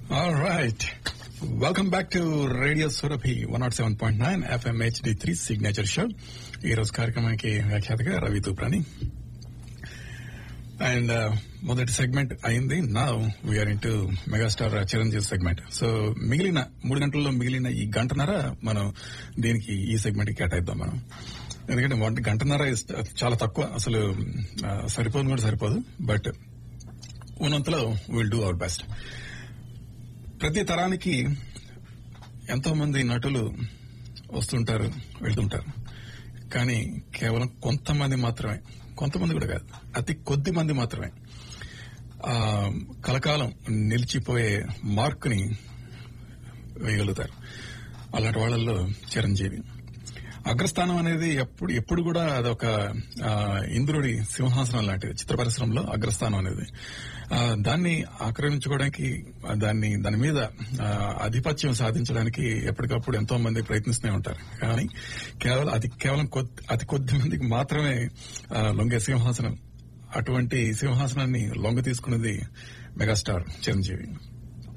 All right. Welcome back to Radio Surabhi 107.9 FM HD3 signature show ఈ రోజు కార్యక్రమానికి వ్యాఖ్యాతగా రవి తూప్రాని అండ్ మొదటి సెగ్మెంట్ అయింది నా we're into megastar Chiranjeevi segment so మిగిలిన మూడు గంటల్లో మిగిలిన ఈ గంటన్నర మనం దీనికి ఈ సెగ్మెంట్ కేటాయిద్దాం మనం ఎందుకంటే one గంటన్నర is చాలా తక్కువ అసలు ఆ, సరిపోదు కూడా సరిపోదు బట్ ఉన్నంతలో విల్ డూ అవర్ బెస్ట్ ప్రతి తరానికి ఎంతో మంది నటులు వస్తుంటారు వెళ్తుంటారు కానీ కేవలం కొంతమంది మాత్రమే కొంతమంది కూడా కాదు అతి కొద్ది మంది మాత్రమే ఆ కలకాలం నిలిచిపోయే మార్కుని వేయగలుగుతారు అలాంటి వాళ్ళల్లో చిరంజీవి అగ్రస్థానం అనేది ఎప్పుడు ఎప్పుడు కూడా అదొక ఆ, ఇంద్రుడి సింహాసనం లాంటిది చిత్ర పరిశ్రమలో అగ్రస్థానం అనేది ఆ, దాన్ని ఆక్రమించుకోవడానికి ఆ, దాన్ని దాని మీద ఆ, ఆధిపత్యం సాధించడానికి ఎప్పటికప్పుడు ఎంతో మంది ప్రయత్నిస్తూనే ఉంటారు కానీ కేవలం అది కేవలం కొద్ది అతి కొద్ది మందికి మాత్రమే ఆ, లొంగే సింహాసనం అటువంటి సింహాసనాన్ని లొంగ తీసుకున్నది మెగాస్టార్ చిరంజీవి